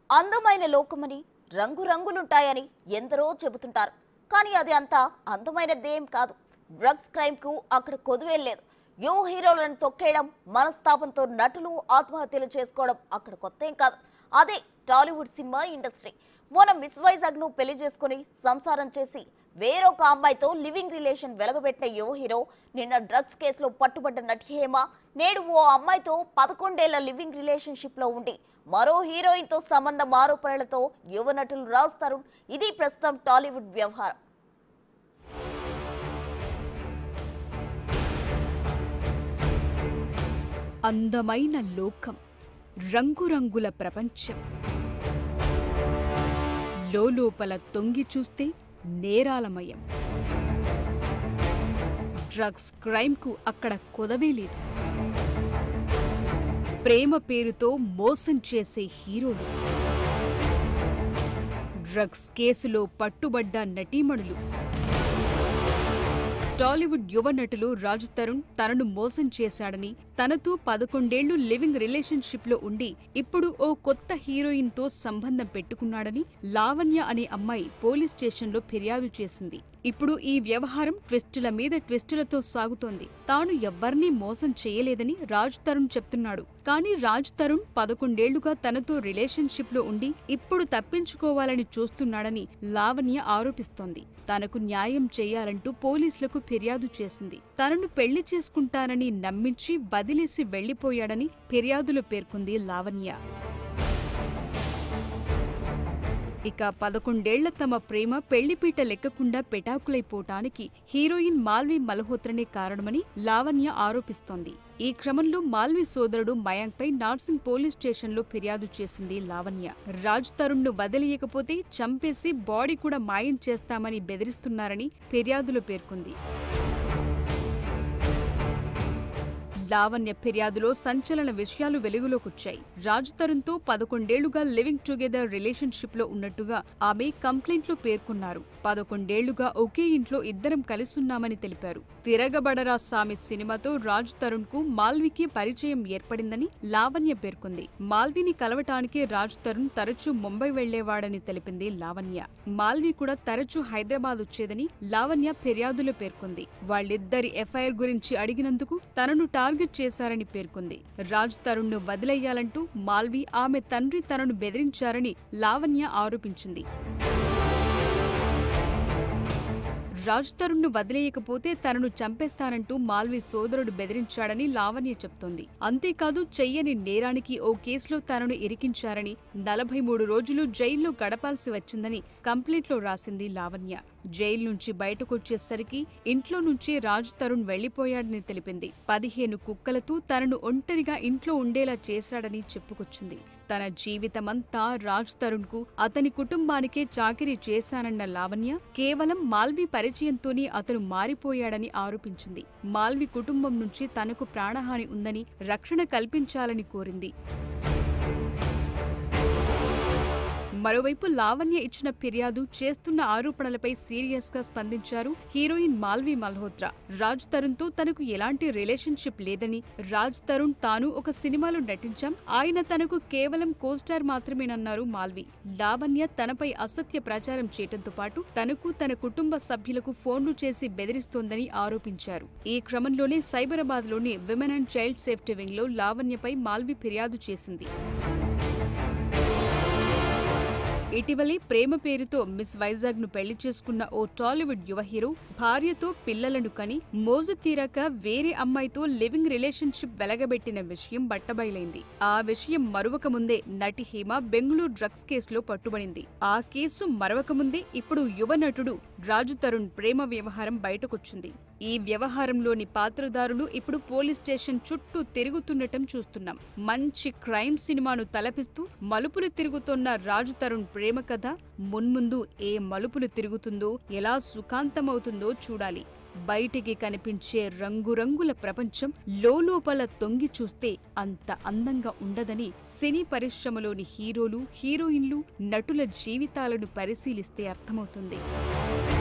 అందమైన లోకమని రంగురంగులుంటాయని ఎందరో చెబుతుంటారు కానీ అది అంత అందమైనదేం కాదు డ్రగ్స్ క్రైమ్ కు అక్కడ కొదువేం లేదు యో హీరోలను తొక్కేయడం మనస్తాపంతో నటులు ఆత్మహత్యలు చేసుకోవడం అక్కడ కొత్త ఏం కాదు అదే టాలీవుడ్ సినిమా ఇండస్ట్రీ మొన్న మిస్ వైజాగ్ ను పెళ్లి చేసుకుని సంసారం చేసి వేరొక అమ్మాయితో లివింగ్ రిలేషన్ వెలగబెట్టిన యువ హీరో నిన్న డ్రగ్స్ కేసులో పట్టుబడ్డ నటి హేమ నేడు ఓ అమ్మాయితో పదకొండేళ్ల లివింగ్ రిలేషన్షిప్ లో ఉండి మరో హీరోయిన్ తో సంబంధం ఆరోపణలతో యువ నటులు రాజ్ తరుణ్ ఇది ప్రస్తుతం టాలీవుడ్ వ్యవహారం అందమైన లోకం రంగురంగుల ప్రపంచం లోలోపల తొంగి చూస్తే నేరాలమయం డ్రగ్స్ క్రైమ్కు అక్కడ కొదవే లేదు ప్రేమ పేరుతో మోసం చేసే హీరోలు డ్రగ్స్ కేసులో పట్టుబడ్డ నటీమణులు టాలీవుడ్ యువ నటులు రాజ్ తరుణ్ తనను మోసం చేశాడని తనతో పదకొండేళ్లు లివింగ్ రిలేషన్షిప్ లో ఉండి ఇప్పుడు ఓ కొత్త హీరోయిన్ తో సంబంధం పెట్టుకున్నాడని లావణ్య అనే అమ్మాయి పోలీస్ స్టేషన్లో ఫిర్యాదు చేసింది ఇప్పుడు ఈ వ్యవహారం ట్విస్టుల మీద ట్విస్టులతో సాగుతోంది తాను ఎవ్వరినీ మోసం చేయలేదని రాజ్ తరుణ్ చెప్తున్నాడు కానీ రాజ్ తరుణ్ పదకొండేళ్లుగా తనతో రిలేషన్షిప్ లో ఉండి ఇప్పుడు తప్పించుకోవాలని చూస్తున్నాడని లావణ్య ఆరోపిస్తోంది తనకు న్యాయం చేయాలంటూ పోలీసులకు ఫిర్యాదు చేసింది తనను పెళ్లి చేసుకుంటానని నమ్మించి వదిలేసి వెళ్లిపోయాడని ఫిర్యాదులో పేర్కొంది లావణ్య ఇక పదకొండేళ్ల తమ ప్రేమ పెళ్లిపీట లెక్కకుండా పెటాకులైపోవటానికి హీరోయిన్ మాల్వి మల్హోత్రనే కారణమని లావణ్య ఆరోపిస్తోంది ఈ క్రమంలో మాల్వి సోదరుడు మయాంక్ పై నార్సింగ్ పోలీస్ స్టేషన్లో ఫిర్యాదు చేసింది లావణ్య రాజ్ తరుణ్ ను వదిలేయకపోతే చంపేసి బాడీ కూడా మాయం చేస్తామని బెదిరిస్తున్నారని ఫిర్యాదులో పేర్కొంది లావణ్య ఫిర్యాదులో సంచలన విషయాలు వెలుగులోకొచ్చాయి రాజ్ తరుణ్తో పదకొండేళ్లుగా లివింగ్ టుగెదర్ రిలేషన్షిప్ లో ఉన్నట్టుగా ఆమె కంప్లైంట్లో పేర్కొన్నారు పదకొండేళ్లుగా ఒకే ఇంట్లో ఇద్దరం కలిసున్నామని తెలిపారు తిరగబడరా సామి సినిమాతో రాజ్ తరుణ్ కు మాల్వికి పరిచయం ఏర్పడిందని లావణ్య పేర్కొంది మాల్విని కలవటానికి రాజ్ తరుణ్ తరచూ ముంబై వెళ్లేవాడని తెలిపింది లావణ్య మాల్వి కూడా తరచూ హైదరాబాద్ వచ్చేదని లావణ్య ఫిర్యాదులో పేర్కొంది వాళ్ళిద్దరి ఎఫ్ఐఆర్ గురించి అడిగినందుకు తనను టార్గెట్ చేశారని పేర్కొంది రాజ్ తరుణ్ ను వదిలేయాలంటూ మాల్వి ఆమె తండ్రి తనను బెదిరించారని లావణ్య ఆరోపించింది రాజ్ తరుణ్ ను వదిలేయకపోతే తనను చంపేస్తానంటూ మాల్వి సోదరుడు బెదిరించాడని లావణ్య చెప్తోంది అంతేకాదు చెయ్యని నేరానికి ఓ కేసులో తనను ఇరికించారని నలభై మూడు రోజులు జైల్లో గడపాల్సి వచ్చిందని కంప్లైంట్లో రాసింది లావణ్య జైలు నుంచి బయటకొచ్చేసరికి ఇంట్లో నుంచి రాజ్ తరుణ్ వెళ్లిపోయాడని తెలిపింది పదిహేను కుక్కలతో తనను ఒంటరిగా ఇంట్లో ఉండేలా చేశాడని చెప్పుకొచ్చింది తన జీవితమంతా రాజ్ తరుణ్ కు అతని కుటుంబానికే చాకిరీ చేశానన్న లావణ్య కేవలం మాల్వి పరిచయంతోనే అతను మారిపోయాడని ఆరోపించింది మాల్వి కుటుంబం నుంచి తనకు ప్రాణహాని ఉందని రక్షణ కల్పించాలని కోరింది మరోవైపు లావణ్య ఇచ్చిన ఫిర్యాదు చేస్తున్న ఆరోపణలపై సీరియస్ గా స్పందించారు హీరోయిన్ మాల్వి మల్హోత్రా రాజ్ తరుణ్ తో తనకు ఎలాంటి రిలేషన్షిప్ లేదని రాజ్ తరుణ్ తాను ఒక సినిమాలో నటించాం ఆయన తనకు కేవలం కోస్టార్ మాత్రమేనన్నారు మాల్వి లావణ్య తనపై అసత్య ప్రచారం చేయడంతో పాటు తనకు తన కుటుంబ సభ్యులకు ఫోన్లు చేసి బెదిరిస్తోందని ఆరోపించారు ఈ క్రమంలోనే సైబరాబాద్ లోని women and child safety wing లో లావణ్యపై మాల్వి ఫిర్యాదు చేసింది ఇటీవలే ప్రేమ పేరుతో మిస్ వైజాగ్ ను పెళ్లి చేసుకున్న ఓ టాలీవుడ్ యువ హీరో భార్యతో పిల్లలను కని మోజు తీరాక వేరే అమ్మాయితో లివింగ్ రిలేషన్షిప్ వెలగబెట్టిన విషయం బట్టబయలైంది ఆ విషయం మరవక ముందే నటి హేమ బెంగళూరు డ్రగ్స్ కేసులో పట్టుబడింది ఆ కేసు మరవక ముందే ఇప్పుడు యువ నటుడు రాజు తరుణ్ ప్రేమ వ్యవహారం బయటకొచ్చింది ఈ వ్యవహారంలోని పాత్రధారులు ఇప్పుడు పోలీస్ స్టేషన్ చుట్టూ తిరుగుతుండటం చూస్తున్నాం మంచి క్రైమ్ సినిమాను తలపిస్తూ మలుపులు తిరుగుతోన్న రాజు తరుణ్ ప్రేమ కథ మున్ముందు ఏ మలుపులు తిరుగుతుందో ఎలా సుఖాంతమవుతుందో చూడాలి బయటికి కనిపించే రంగురంగుల ప్రపంచం లోలోపల తొంగి చూస్తే అంత అందంగా ఉండదని సినీ పరిశ్రమలోని హీరోలు హీరోయిన్లు నటుల జీవితాలను పరిశీలిస్తే అర్థమవుతుంది